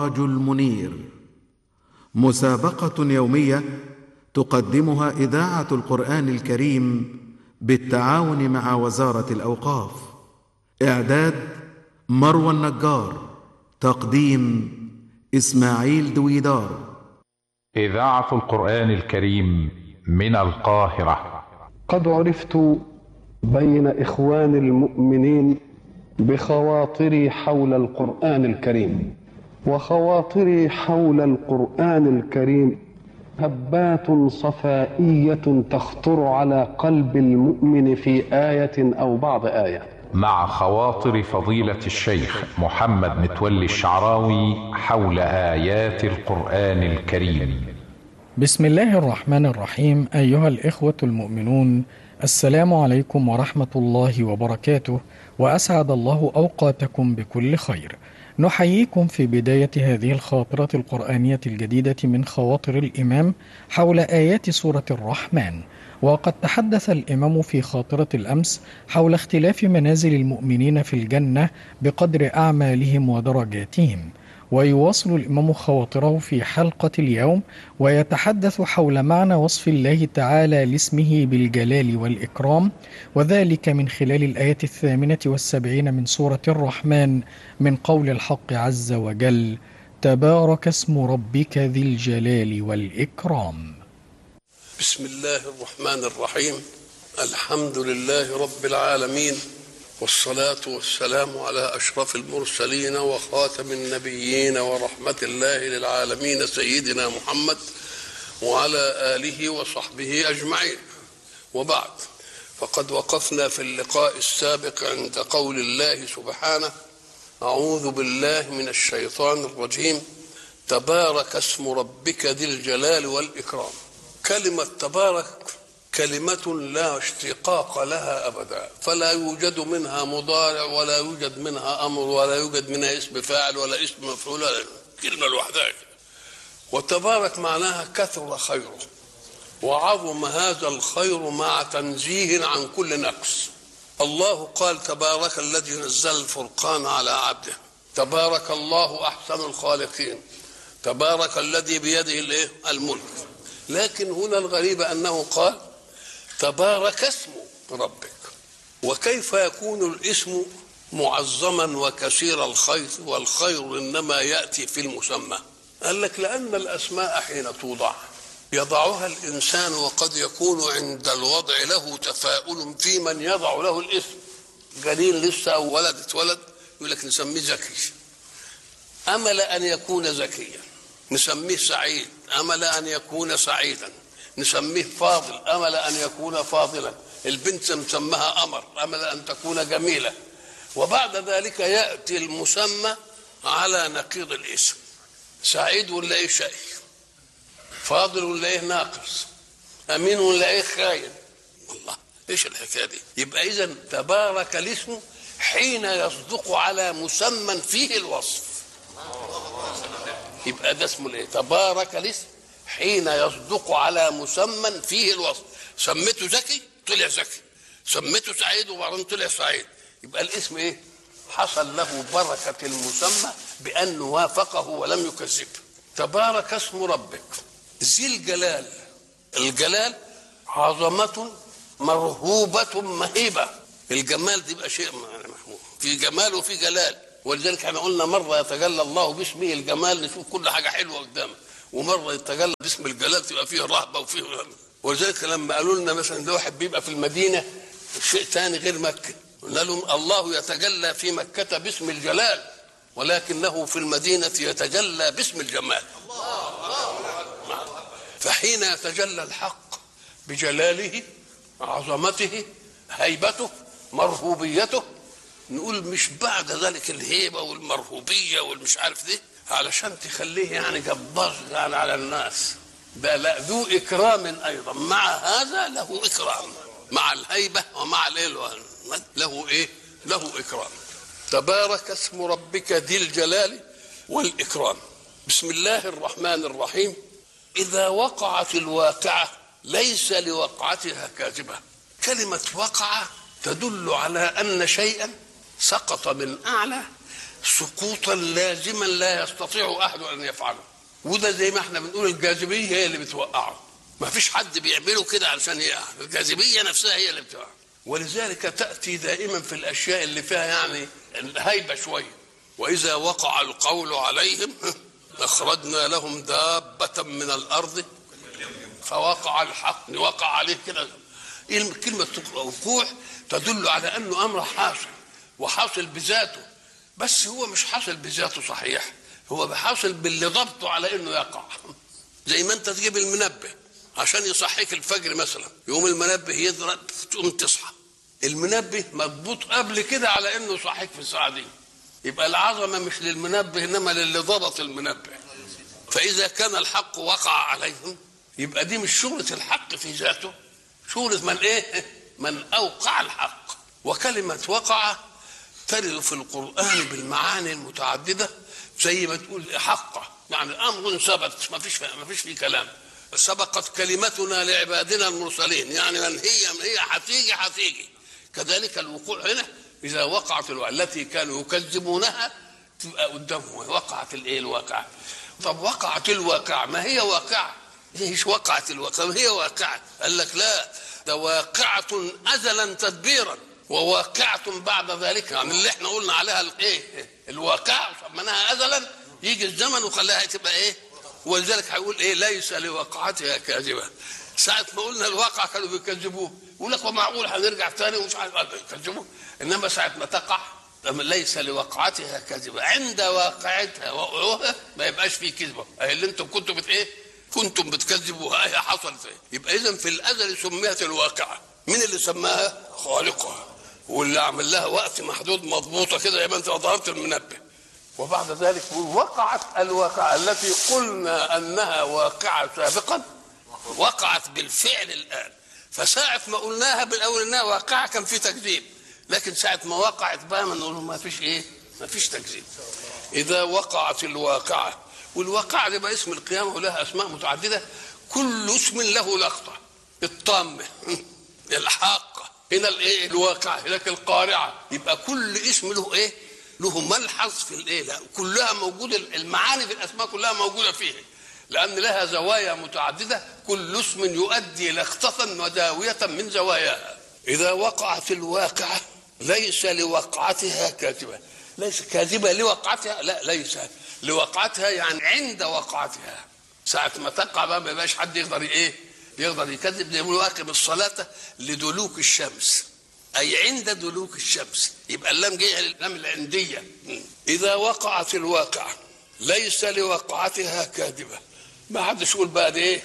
السراج المنير مسابقه يوميه تقدمها اذاعه القران الكريم بالتعاون مع وزاره الاوقاف اعداد مروى النجار تقديم اسماعيل دويدار اذاعه القران الكريم من القاهره قد عرفت بين اخوان المؤمنين بخواطري حول القران الكريم وخواطري حول القران الكريم هبات صفائيه تخطر على قلب المؤمن في ايه او بعض ايه مع خواطر فضيله الشيخ محمد متولي الشعراوي حول ايات القران الكريم بسم الله الرحمن الرحيم ايها الاخوه المؤمنون السلام عليكم ورحمه الله وبركاته واسعد الله اوقاتكم بكل خير نحييكم في بدايه هذه الخاطره القرانيه الجديده من خواطر الامام حول ايات سوره الرحمن وقد تحدث الامام في خاطره الامس حول اختلاف منازل المؤمنين في الجنه بقدر اعمالهم ودرجاتهم ويواصل الامام خواطره في حلقه اليوم ويتحدث حول معنى وصف الله تعالى لاسمه بالجلال والاكرام وذلك من خلال الايه الثامنه والسبعين من سوره الرحمن من قول الحق عز وجل تبارك اسم ربك ذي الجلال والاكرام بسم الله الرحمن الرحيم الحمد لله رب العالمين والصلاة والسلام على أشرف المرسلين وخاتم النبيين ورحمة الله للعالمين سيدنا محمد وعلى آله وصحبه أجمعين وبعد فقد وقفنا في اللقاء السابق عند قول الله سبحانه أعوذ بالله من الشيطان الرجيم تبارك اسم ربك ذي الجلال والإكرام كلمة تبارك كلمة لا اشتقاق لها أبدا فلا يوجد منها مضارع ولا يوجد منها أمر ولا يوجد منها اسم فاعل ولا اسم مفعول ولا كلمة لوحدها وتبارك معناها كثر خيره وعظم هذا الخير مع تنزيه عن كل نقص الله قال تبارك الذي نزل الفرقان على عبده تبارك الله أحسن الخالقين تبارك الذي بيده الايه الملك لكن هنا الغريب انه قال تبارك اسم ربك وكيف يكون الاسم معظما وكثير الخير والخير انما ياتي في المسمى قال لك لان الاسماء حين توضع يضعها الانسان وقد يكون عند الوضع له تفاؤل في من يضع له الاسم جليل لسه او ولد اتولد يقول لك نسميه ذكي امل ان يكون ذكيا نسميه سعيد امل ان يكون سعيدا نسميه فاضل امل ان يكون فاضلا البنت مسمها قمر امل ان تكون جميله وبعد ذلك ياتي المسمى على نقيض الاسم سعيد ولا ايه شقي فاضل ولا ايه ناقص امين ولا ايه خاين الله ايش الحكايه دي يبقى اذا تبارك الاسم حين يصدق على مسمى فيه الوصف يبقى ده اسمه الايه تبارك الاسم حين يصدق على مسمى فيه الوصف سميته ذكي طلع ذكي سميته سعيد وبعدين طلع سعيد يبقى الاسم ايه حصل له بركة المسمى بأن وافقه ولم يكذبه تبارك اسم ربك ذي الجلال الجلال عظمة مرهوبة مهيبة الجمال دي بقى شيء محمود في جمال وفي جلال ولذلك احنا قلنا مرة يتجلى الله باسمه الجمال نشوف كل حاجة حلوة قدامه ومره يتجلى باسم الجلال تبقى فيه رهبه وفيه ولذلك لما قالوا لنا مثلا ده واحد بيبقى في المدينه شيء ثاني غير مكه قلنا لهم الله يتجلى في مكه باسم الجلال ولكنه في المدينه يتجلى باسم الجمال فحين يتجلى الحق بجلاله عظمته هيبته مرهوبيته نقول مش بعد ذلك الهيبه والمرهوبيه والمش عارف دي علشان تخليه يعني جبار يعني على الناس ده لا ذو اكرام ايضا مع هذا له اكرام مع الهيبه ومع الايه له ايه له اكرام تبارك اسم ربك ذي الجلال والاكرام بسم الله الرحمن الرحيم اذا وقعت الواقعه ليس لوقعتها كاذبه كلمه وقع تدل على ان شيئا سقط من اعلى سقوطا لازما لا يستطيع احد ان يفعله وده زي ما احنا بنقول الجاذبيه هي اللي بتوقعه ما فيش حد بيعمله كده علشان يقع الجاذبيه نفسها هي اللي بتوقع ولذلك تاتي دائما في الاشياء اللي فيها يعني الهيبه شويه واذا وقع القول عليهم اخرجنا لهم دابه من الارض فوقع الحق وقع عليه كده كلمه وقوع تدل على انه امر حاصل وحاصل بذاته بس هو مش حاصل بذاته صحيح هو بحاصل باللي ضبطه على انه يقع زي ما انت تجيب المنبه عشان يصحيك الفجر مثلا يقوم المنبه يضرب تقوم تصحى المنبه مضبوط قبل كده على انه يصحيك في الساعه دي يبقى العظمه مش للمنبه انما للي ضبط المنبه فاذا كان الحق وقع عليهم يبقى دي مش شغله الحق في ذاته شغله من ايه من اوقع الحق وكلمه وقع ترد في القران بالمعاني المتعدده زي ما تقول حقه يعني امر ثبت ما فيش ما فيش فيه كلام سبقت كلمتنا لعبادنا المرسلين يعني من هي من هي هتيجي هتيجي كذلك الوقوع هنا اذا وقعت التي كانوا يكذبونها تبقى قدامهم وقعت الايه الواقعه طب وقعت الواقعه ما هي واقعه ايش وقعت الواقعه ما هي واقعه قال لك لا ده واقعه ازلا تدبيرا وواقعة بعد ذلك يعني اللي احنا قلنا عليها الايه الواقعة سميناها ازلا يجي الزمن وخلاها تبقى ايه ولذلك هيقول ايه ليس لوقعتها كاذبة ساعة ما قلنا الواقع كانوا بيكذبوه يقول لك ومعقول هنرجع تاني ومش عارف يكذبوه انما ساعة ما تقع ليس لوقعتها كذبة عند واقعتها وقعوها ما يبقاش فيه كذبة اهي اللي انتم كنتم بت ايه كنتم بتكذبوها هي حصلت ايه يبقى اذا في الازل سميت الواقعة مين اللي سماها خالقها واللي عمل لها وقت محدود مضبوطه كده زي ما انت ضربت المنبه وبعد ذلك وقعت الواقعه التي قلنا انها واقعه سابقا وقعت بالفعل الان فساعة ما قلناها بالاول انها واقعه كان في تكذيب لكن ساعة ما وقعت بقى ما نقول ما فيش ايه ما فيش تكذيب اذا وقعت الواقعه والواقعه دي بقى اسم القيامه ولها اسماء متعدده كل اسم له لقطه الطامه الحاقه هنا الايه الواقع هناك القارعه يبقى كل اسم له ايه له ملحظ في الايه لا كلها موجوده المعاني في الاسماء كلها موجوده فيه لان لها زوايا متعدده كل اسم يؤدي لخطة وداوية من زواياها اذا وقعت الواقعه ليس لوقعتها كاذبه ليس كاذبه لوقعتها لا ليس لوقعتها يعني عند وقعتها ساعة ما تقع بقى ما يبقاش حد يقدر ايه يقدر يكذب يقول واقم الصلاة لدلوك الشمس أي عند دلوك الشمس يبقى اللام جاية اللام العندية إذا وقعت الواقعة ليس لوقعتها كاذبة ما حدش يقول بقى دي إيه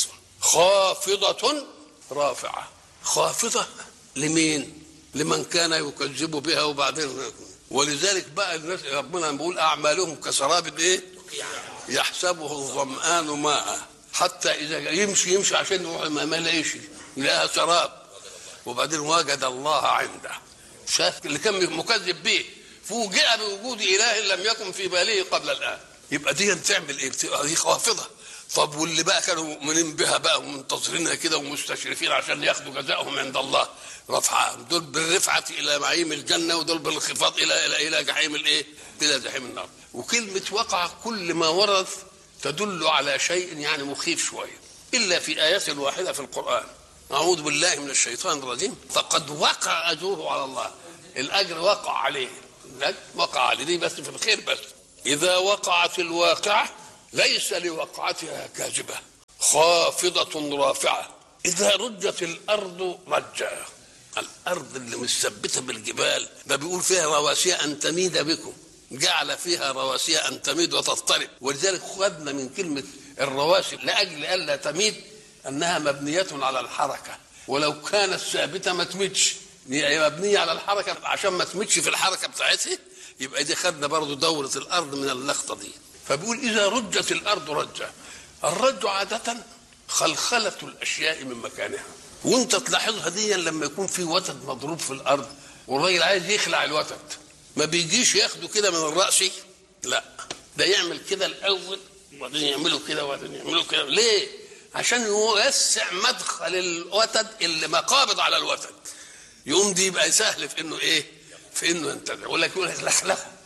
خافضة رافعة خافضة لمين؟ لمن كان يكذب بها وبعدين ولذلك بقى الناس ربنا بيقول أعمالهم كسراب إيه؟ يحسبه الظمآن ماء حتى اذا يمشي يمشي عشان يروح ما, ما يلاقيش يلاقيها سراب وبعدين وجد الله عنده شاف اللي كان مكذب به فوجئ بوجود اله لم يكن في باله قبل الان يبقى دي تعمل ايه؟ دي خافضه طب واللي بقى كانوا مؤمنين بها بقى ومنتظرينها كده ومستشرفين عشان ياخدوا جزاءهم عند الله رفعة دول بالرفعة إلى نعيم الجنة ودول بالانخفاض إلى إلى إلى جحيم الإيه؟ إلى جحيم النار وكلمة وقع كل ما ورد تدل على شيء يعني مخيف شويه الا في ايات واحده في القران اعوذ بالله من الشيطان الرجيم فقد وقع اجره على الله الاجر وقع عليه وقع عليه دي بس في الخير بس اذا وقعت الواقعه ليس لوقعتها كاذبه خافضه رافعه اذا رجت الارض رجا الارض اللي مثبته بالجبال ده بيقول فيها رواسي ان تميد بكم جعل فيها رواسي ان تميد وتضطرب ولذلك خدنا من كلمه الرواسي لاجل الا تميد انها مبنيه على الحركه ولو كانت ثابته ما تميدش هي مبنيه على الحركه عشان ما تميدش في الحركه بتاعتها يبقى دي خدنا برضو دوره الارض من اللقطه دي فبيقول اذا رجت الارض رجا الرج عاده خلخله الاشياء من مكانها وانت تلاحظها دي لما يكون في وتد مضروب في الارض والراجل عايز يخلع الوتد ما بيجيش ياخده كده من الراس لا ده يعمل كده الاول وبعدين يعمله كده وبعدين يعمله كده ليه عشان يوسع مدخل الوتد اللي مقابض على الوتد يقوم دي يبقى سهل في انه ايه في انه ينتزع يقول لك يقول لك لخلخه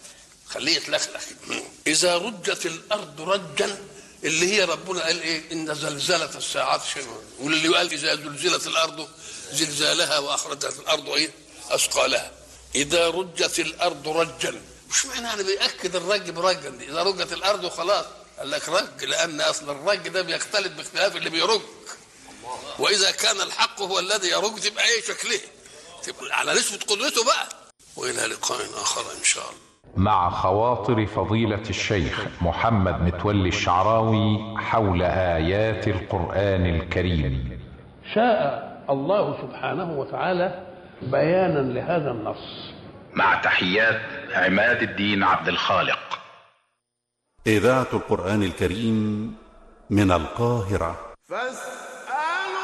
خليه يتلخلخ اذا رجت الارض رجا اللي هي ربنا قال ايه ان زلزله الساعات شيء واللي قال اذا زلزلت الارض زلزالها واخرجت الارض ايه اثقالها اذا رجت الارض رجا مش معنى يعني بياكد الرج برجا دي اذا رجت الارض خلاص قال لك رج لان اصل الرج ده بيختلف باختلاف اللي بيرج واذا كان الحق هو الذي يرج تبقى ايه شكله تبقى على نسبه قدرته بقى والى لقاء اخر ان شاء الله مع خواطر فضيلة الشيخ محمد متولي الشعراوي حول آيات القرآن الكريم شاء الله سبحانه وتعالى بيانا لهذا النص مع تحيات عماد الدين عبد الخالق إذاعة القرآن الكريم من القاهرة فاستمعوا